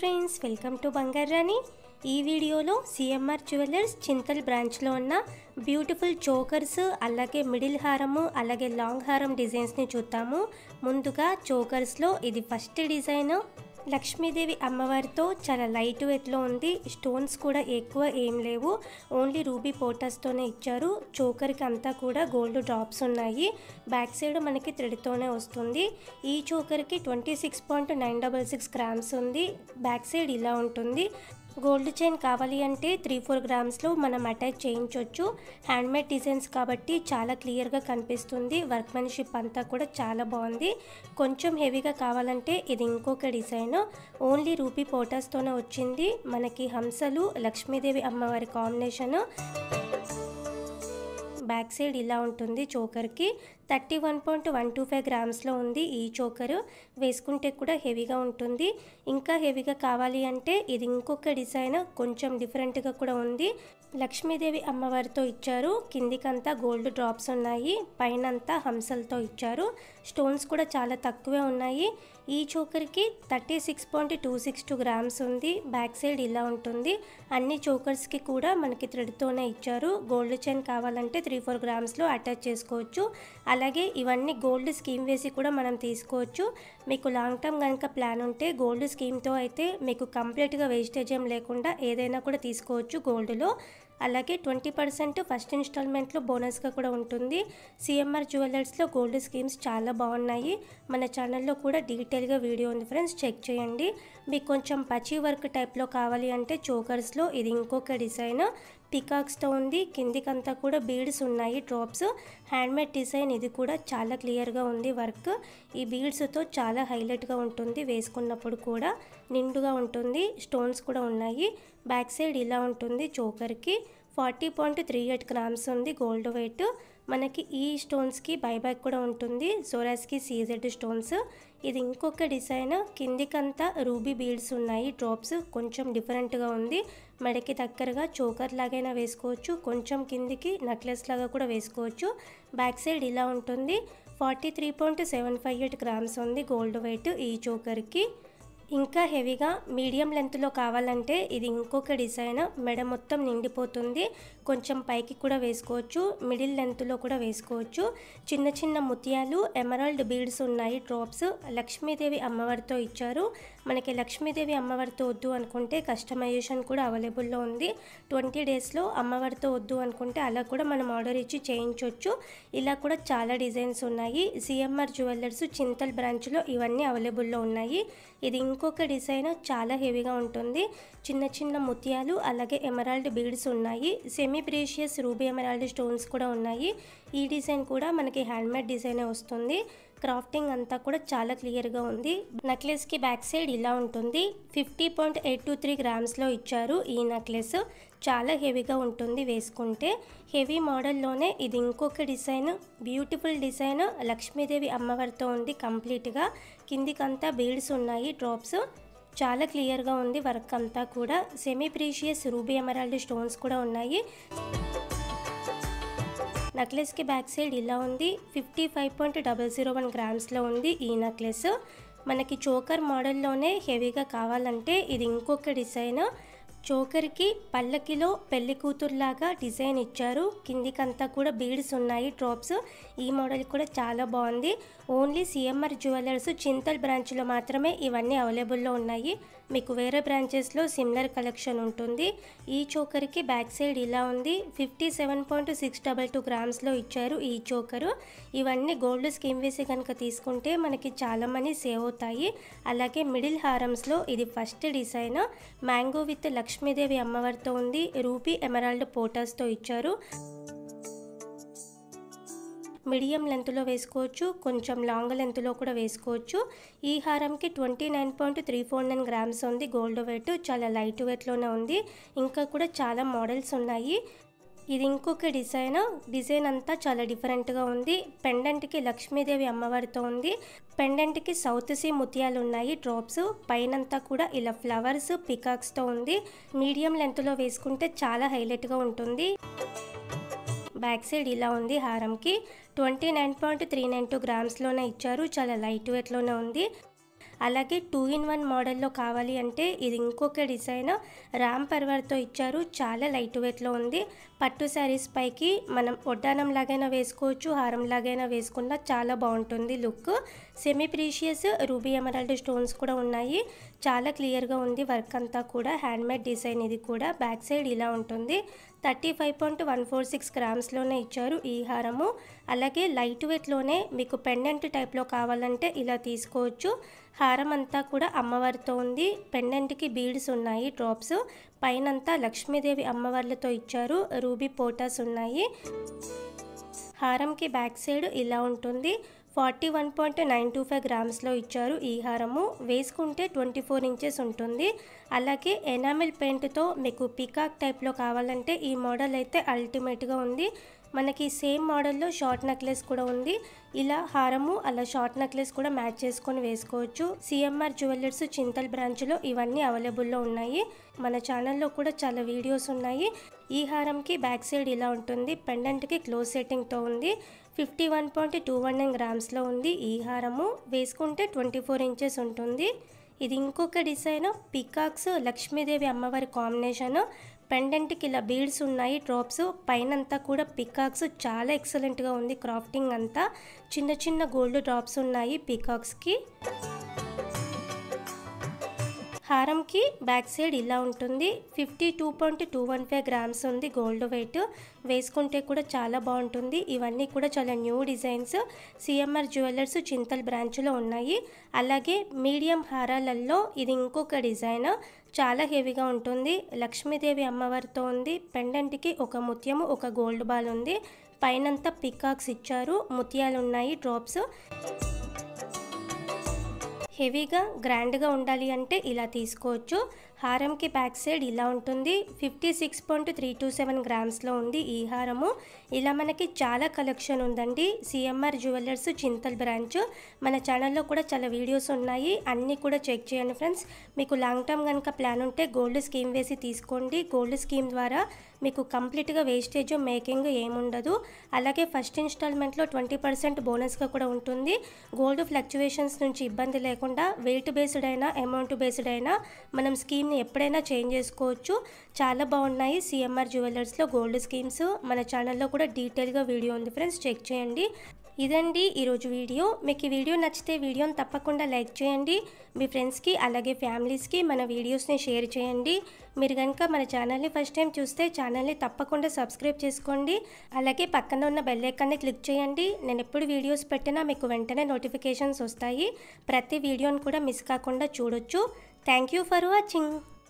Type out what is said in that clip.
friends welcome to బంగారాణి ఈ వీడియోలో CMR jewellers Chintal బ్రాంచ్లో ఉన్న బ్యూటిఫుల్ చోకర్స్ అలాగే మిడిల్ హారము అలాగే లాంగ్ హారం డిజైన్స్ని చూద్దాము ముందుగా చోకర్స్లో ఇది ఫస్ట్ డిజైన్ లక్ష్మీదేవి అమ్మవారితో చాలా లైట్ వెయిట్లో ఉంది స్టోన్స్ కూడా ఎక్కువ ఏం లేవు ఓన్లీ రూబీ పోటర్స్తోనే ఇచ్చారు చోకర్కి అంతా కూడా గోల్డ్ డ్రాప్స్ ఉన్నాయి బ్యాక్ సైడ్ మనకి థ్రెడ్తోనే వస్తుంది ఈ చోకర్కి twenty six point nine double six grams ఉంది బ్యాక్ సైడ్ ఇలా ఉంటుంది గోల్డ్ చైన్ కావాలి అంటే త్రీ ఫోర్ గ్రామ్స్లో మనం అటాచ్ చేయించవచ్చు హ్యాండ్మేడ్ డిజైన్స్ కాబట్టి చాలా క్లియర్గా కనిపిస్తుంది వర్క్మెన్షిప్ అంతా కూడా చాలా బాగుంది కొంచెం హెవీగా కావాలంటే ఇది ఇంకొక డిజైన్ ఓన్లీ రూపీ పోటాస్తోనే వచ్చింది మనకి హంసలు లక్ష్మీదేవి అమ్మవారి కాంబినేషన్ బ్యాక్ సైడ్ ఇలా ఉంటుంది చోకర్కి thirty one point one two five గ్రామ్స్లో ఉంది ఈ చోకర్ వేసుకుంటే కూడా హెవీగా ఉంటుంది ఇంకా హెవీగా కావాలి అంటే ఇది ఇంకొక డిజైన్ కొంచెం డిఫరెంట్గా కూడా ఉంది లక్ష్మీదేవి అమ్మవారితో ఇచ్చారు కిందికంతా గోల్డ్ డ్రాప్స్ ఉన్నాయి పైన అంతా హంసలతో ఇచ్చారు స్టోన్స్ కూడా చాలా తక్కువే ఉన్నాయి ఈ చోకర్కి thirty six point two six two grams ఉంది బ్యాక్ సైడ్ ఇలా ఉంటుంది అన్ని చోకర్స్కి కూడా మనకి థ్రెడ్తోనే ఇచ్చారు గోల్డ్ చైన్ కావాలంటే త్రీ ఫోర్ గ్రామ్స్లో అటాచ్ చేసుకోవచ్చు అలాగే ఇవన్నీ గోల్డ్ స్కీమ్ వేసి కూడా మనం తీసుకోవచ్చు మీకు లాంగ్ టర్మ్ కనుక ప్లాన్ ఉంటే గోల్డ్ స్కీమ్తో అయితే మీకు కంప్లీట్గా వేస్టేజ్ ఏం లేకుండా ఏదైనా కూడా తీసుకోవచ్చు గోల్డ్లో అలాగే ట్వంటీ పర్సెంట్ ఫస్ట్ ఇన్స్టాల్మెంట్లో బోనస్గా కూడా ఉంటుంది సిఎంఆర్ జ్యువెలర్స్లో గోల్డ్ స్కీమ్స్ చాలా బాగున్నాయి మన ఛానల్లో కూడా డీటెయిల్గా వీడియో ఉంది ఫ్రెండ్స్ చెక్ చేయండి మీకు కొంచెం పచ్చి వర్క్ టైప్లో కావాలి అంటే చోకర్స్లో ఇది ఇంకొక డిజైన్ పికాక్స్తో ఉంది కిందికంతా కూడా బీడ్స్ ఉన్నాయి డ్రాప్స్ హ్యాండ్మేడ్ డిజైన్ ఇది కూడా చాలా క్లియర్గా ఉంది వర్క్ ఈ బీడ్స్తో చాలా హైలైట్గా ఉంటుంది వేసుకున్నప్పుడు కూడా నిండుగా ఉంటుంది స్టోన్స్ కూడా ఉన్నాయి బ్యాక్ సైడ్ ఇలా ఉంటుంది చోకర్కి forty point three eight grams ఉంది గోల్డ్ వెయిట్ మనకి ఈ స్టోన్స్కి బైబ్యాక్ కూడా ఉంటుంది సోరాస్కి సీజెడ్ స్టోన్స్ ఇది ఇంకొక డిజైన్ కిందికంతా రూబీ బీడ్స్ ఉన్నాయి డ్రాప్స్ కొంచెం డిఫరెంట్గా ఉంది మెడకి దగ్గరగా చోకర్ లాగైనా వేసుకోవచ్చు కొంచెం కిందికి నెక్లెస్ లాగా కూడా వేసుకోవచ్చు బ్యాక్ సైడ్ ఇలా ఉంటుంది forty three point seven five eight grams ఉంది గోల్డ్ వెయిట్ ఈ చోకర్కి ఇంకా హెవీగా మీడియం లెంత్లో కావాలంటే ఇది ఇంకొక డిజైన్ మెడ మొత్తం నిండిపోతుంది కొంచెం పైకి కూడా వేసుకోవచ్చు మిడిల్ లెంత్లో కూడా వేసుకోవచ్చు చిన్న చిన్న ముత్యాలు ఎమరాల్డ్ బీడ్స్ ఉన్నాయి డ్రాప్స్ లక్ష్మీదేవి అమ్మవారితో ఇచ్చారు మనకి లక్ష్మీదేవి అమ్మవారితో వద్దు అనుకుంటే కస్టమైజేషన్ కూడా అవైలబుల్లో ఉంది ట్వంటీ డేస్లో అమ్మవారితో వద్దు అనుకుంటే అలా కూడా మనం ఆర్డర్ ఇచ్చి చేయించవచ్చు ఇలా కూడా చాలా డిజైన్స్ ఉన్నాయి సిఎంఆర్ జ్యువెలర్స్ చింతల్ బ్రాంచ్లో ఇవన్నీ అవైలబుల్లో ఉన్నాయి ఇది ఇంకొక డిజైన్ చాలా హెవీగా ఉంటుంది చిన్న చిన్న ముత్యాలు అలాగే ఎమరాల్డ్ బీడ్స్ ఉన్నాయి semi precious ruby emerald stones కూడా ఉన్నాయి ఈ డిజైన్ కూడా మనకి హ్యాండ్మేడ్ డిజైనే వస్తుంది క్రాఫ్టింగ్ అంతా కూడా చాలా క్లియర్గా ఉంది నెక్లెస్కి బ్యాక్ సైడ్ ఇలా ఉంటుంది fifty point eight two three గ్రామ్స్లో ఇచ్చారు ఈ నెక్లెస్ చాలా హెవీగా ఉంటుంది వేసుకుంటే హెవీ మోడల్లోనే ఇది ఇంకొక డిజైన్ బ్యూటిఫుల్ డిజైన్ లక్ష్మీదేవి అమ్మవారితో ఉంది కంప్లీట్గా కిందికంతా బీడ్స్ ఉన్నాయి డ్రాప్స్ చాలా క్లియర్గా ఉంది వర్క్ అంతా కూడా semi precious ruby emerald stones కూడా ఉన్నాయి నెక్లెస్కి బ్యాక్ సైడ్ ఇలా ఉంది fifty five point double zero one గ్రామ్స్లో ఉంది ఈ నెక్లెస్ మనకి చోకర్ మోడల్లోనే హెవీగా కావాలంటే ఇది ఇంకొక డిజైన్ చోకర్కి పల్లకిలో పెళ్లి కూతురులాగా డిజైన్ ఇచ్చారు కిందికంతా కూడా బీడ్స్ ఉన్నాయి డ్రాప్స్ ఈ మోడల్ కూడా చాలా బాగుంది ఓన్లీ సిఎంఆర్ జ్యువెలర్స్ చింతల్ బ్రాంచ్లో మాత్రమే ఇవన్నీ అవైలబుల్లో ఉన్నాయి మీకు వేరే బ్రాంచెస్లో సిమిలర్ కలెక్షన్ ఉంటుంది ఈ చోకర్కి బ్యాక్ సైడ్ ఇలా ఉంది fifty seven point six double two గ్రామ్స్లో ఇచ్చారు ఈ చోకరు ఇవన్నీ గోల్డ్ స్కీమ్ వేసి కనుక తీసుకుంటే మనకి చాలా మనీ సేవ్ అవుతాయి అలాగే మిడిల్ హారమ్స్లో ఇది first design mango with Lakshmi Devi అమ్మవారితో ఉంది రూపీ ఎమరాల్డ్ పోటాస్తో ఇచ్చారు మీడియం లెంత్లో వేసుకోవచ్చు కొంచెం లాంగ్ లెంత్లో కూడా వేసుకోవచ్చు ఈ హారంకి twenty nine point three four nine grams ఉంది గోల్డ్ వెయిట్ చాలా లైట్ వెయిట్లోనే ఉంది ఇంకా కూడా చాలా మోడల్స్ ఉన్నాయి ఇది ఇంకొక డిజైన్ డిజైన్ అంతా చాలా డిఫరెంట్గా ఉంది పెండెంట్కి లక్ష్మీదేవి అమ్మవారితో ఉంది పెండెంట్కి సౌత్ సీ ముత్యాలు ఉన్నాయి డ్రాప్స్ పైనంతా కూడా ఇలా ఫ్లవర్స్ పికాక్స్తో ఉంది మీడియం లెంత్లో వేసుకుంటే చాలా హైలైట్గా ఉంటుంది బ్యాక్ సైడ్ ఇలా ఉంది హారంకి twenty nine point three nine two గ్రామ్స్లోనే ఇచ్చారు చాలా లైట్ వెయిట్లోనే ఉంది అలాగే టూ ఇన్ వన్ మోడల్లో కావాలి అంటే ఇది ఇంకొక డిజైన్ రామ్ పర్వర్తో ఇచ్చారు చాలా లైట్ వెయిట్లో ఉంది పట్టు శారీస్ పైకి మనం ఒడ్డానం లాగైనా వేసుకోవచ్చు హారం లాగైనా వేసుకున్నా చాలా బాగుంటుంది look semi precious ruby emerald stones కూడా ఉన్నాయి చాలా క్లియర్గా ఉంది వర్క్ అంతా కూడా హ్యాండ్మేడ్ డిజైన్ ఇది కూడా బ్యాక్ సైడ్ ఇలా ఉంటుంది thirty five point one four six గ్రామ్స్లోనే ఇచ్చారు ఈ హారము అలాగే లైట్ వెయిట్లోనే మీకు పెండెంట్ టైప్లో కావాలంటే ఇలా తీసుకోవచ్చు హారం అంతా కూడా అమ్మవారితో ఉంది పెండెంట్కి బీడ్స్ ఉన్నాయి డ్రాప్స్ పైనంతా లక్ష్మీదేవి అమ్మవార్లతో ఇచ్చారు రూబీ పోటాస్ ఉన్నాయి హారంకి బ్యాక్ సైడ్ ఇలా ఉంటుంది forty one point nine two five గ్రామ్స్లో ఇచ్చారు ఈ హారము వేసుకుంటే ట్వంటీ ఫోర్ ఇంచెస్ ఉంటుంది అలాగే ఎనామిల్ పెయింట్తో మీకు పికాక్ టైప్లో కావాలంటే ఈ మోడల్ అయితే అల్టిమేట్గా ఉంది మనకి సేమ్ మోడల్లో షార్ట్ నెక్లెస్ కూడా ఉంది ఇలా హారము అలా షార్ట్ నెక్లెస్ కూడా మ్యాచ్ చేసుకొని వేసుకోవచ్చు సిఎంఆర్ జ్యువెలర్స్ చింతల్ బ్రాంచ్లో ఇవన్నీ అవైలబుల్లో ఉన్నాయి మన ఛానల్లో కూడా చాలా వీడియోస్ ఉన్నాయి ఈ హారంకి బ్యాక్ సైడ్ ఇలా ఉంటుంది పెండెంట్కి క్లోజ్ సెట్టింగ్తో ఉంది fifty one point two one nine గ్రామ్స్లో ఉంది ఈ హారము వేసుకుంటే ట్వంటీ ఫోర్ ఇంచెస్ ఉంటుంది ఇది ఇంకొక డిజైన్ పికాక్స్ లక్ష్మీదేవి అమ్మవారి కాంబినేషన్ పెండెంట్కి ఇలా బీడ్స్ ఉన్నాయి డ్రాప్స్ పైనంతా కూడా పికాక్స్ చాలా ఎక్సలెంట్గా ఉంది క్రాఫ్టింగ్ అంతా చిన్న చిన్న గోల్డ్ డ్రాప్స్ ఉన్నాయి పికాక్స్కి హారంకి బ్యాక్ సైడ్ ఇలా ఉంటుంది fifty two point two one five grams ఉంది గోల్డ్ వెయిట్ వేసుకుంటే కూడా చాలా బాగుంటుంది ఇవన్నీ కూడా చాలా new designs CMR jewellers Chintal బ్రాంచ్లో ఉన్నాయి అలాగే మీడియం హారాలలో ఇది ఇంకొక డిజైన్ చాలా హెవీగా ఉంటుంది లక్ష్మీదేవి అమ్మవారితో ఉంది పెండెంట్కి ఒక ముత్యము ఒక గోల్డ్ బాల్ ఉంది పైనంతా పికాక్స్ ఇచ్చారు ముత్యాలు ఉన్నాయి డ్రాప్స్ హెవీగా గ్రాండ్గా ఉండాలి అంటే ఇలా తీసుకోవచ్చు హారంకి బ్యాక్ సైడ్ ఇలా ఉంటుంది fifty six point three two seven గ్రామ్స్లో ఉంది ఈ హారము ఇలా మనకి చాలా కలెక్షన్ ఉందండి సిఎంఆర్ జ్యువెలర్స్ చింతల్ బ్రాంచ్ మన ఛానల్లో కూడా చాలా వీడియోస్ ఉన్నాయి అన్నీ కూడా చెక్ చేయండి ఫ్రెండ్స్ మీకు లాంగ్ టర్మ్ కనుక ప్లాన్ ఉంటే గోల్డ్ స్కీమ్ వేసి తీసుకోండి గోల్డ్ స్కీమ్ ద్వారా మీకు కంప్లీట్గా వేస్టేజ్ మేకింగ్ ఏముండదు అలాగే ఫస్ట్ ఇన్స్టాల్మెంట్లో ట్వంటీ పర్సెంట్ బోనస్గా కూడా ఉంటుంది గోల్డ్ ఫ్లక్చువేషన్స్ నుంచి ఇబ్బంది లేకుండా వెయిట్ బేస్డ్ అయినా అమౌంట్ బేస్డ్ అయినా మనం స్కీమ్ని ఎప్పుడైనా చేంజ్ చేసుకోవచ్చు చాలా బాగున్నాయి సిఎంఆర్ జ్యువెలర్స్లో గోల్డ్ స్కీమ్స్ మన ఛానల్లో కూడా డీటెయిల్గా వీడియో ఉంది ఫ్రెండ్స్ చెక్ చేయండి ఇదండి ఈరోజు వీడియో మీకు ఈ వీడియో నచ్చితే వీడియోని తప్పకుండా లైక్ చేయండి మీ ఫ్రెండ్స్కి అలాగే ఫ్యామిలీస్కి మన వీడియోస్ని షేర్ చేయండి మీరు కనుక మన ఛానల్ని ఫస్ట్ టైం చూస్తే ఛానల్ని తప్పకుండా సబ్స్క్రైబ్ చేసుకోండి అలాగే పక్కన ఉన్న బెల్ ఐకాన్ని క్లిక్ చేయండి నేను ఎప్పుడు వీడియోస్ పెట్టినా మీకు వెంటనే నోటిఫికేషన్స్ వస్తాయి ప్రతి వీడియోని కూడా మిస్ కాకుండా చూడొచ్చు థ్యాంక్ యూ ఫర్ వాచింగ్